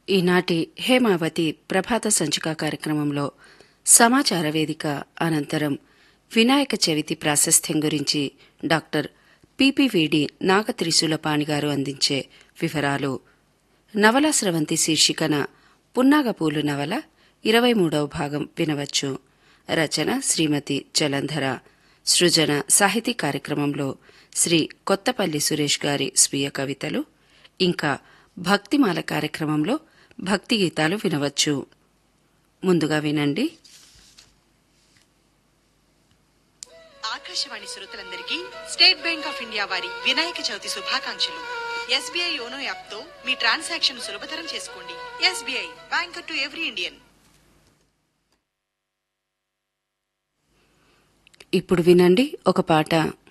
ఈనాటి హేమావతి ప్రభాత సంచిక కార్యక్రమంలో సమాచార వేదిక అనంతరం వినాయక చవితి ప్రాశస్త్యం గురించి డాక్టర్ పిపివిడి నాగత్రిశూలపాణి గారు అందించే వివరాలు నవల స్రవంతి శీర్షికన పున్నాగపూలు నవల ఇరవై మూడవ భాగం వినవచ్చు రచన శ్రీమతి జలంధర సృజన సాహితీ కార్యక్రమంలో శ్రీ కొత్తపల్లి సురేష్ గారి స్వీయ కవితలు ఇంకా భక్తిమాల కార్యక్రమంలో భక్తి గీతాలు వినవచ్చు ముందుగా వినండి ఆకాశవాణి శ్రోతలందరికీ స్టేట్ బ్యాంక్ ఆఫ్ ఇండియా వారి వినాయక చవితి శుభాకాంక్షలు ఎస్బీఐ యోనో యాప్ తో మీ ట్రాన్సాక్షన్ సులభతరం చేసుకోండి SBI bank to every Indian ఇప్పుడు వినండి ఒక పాట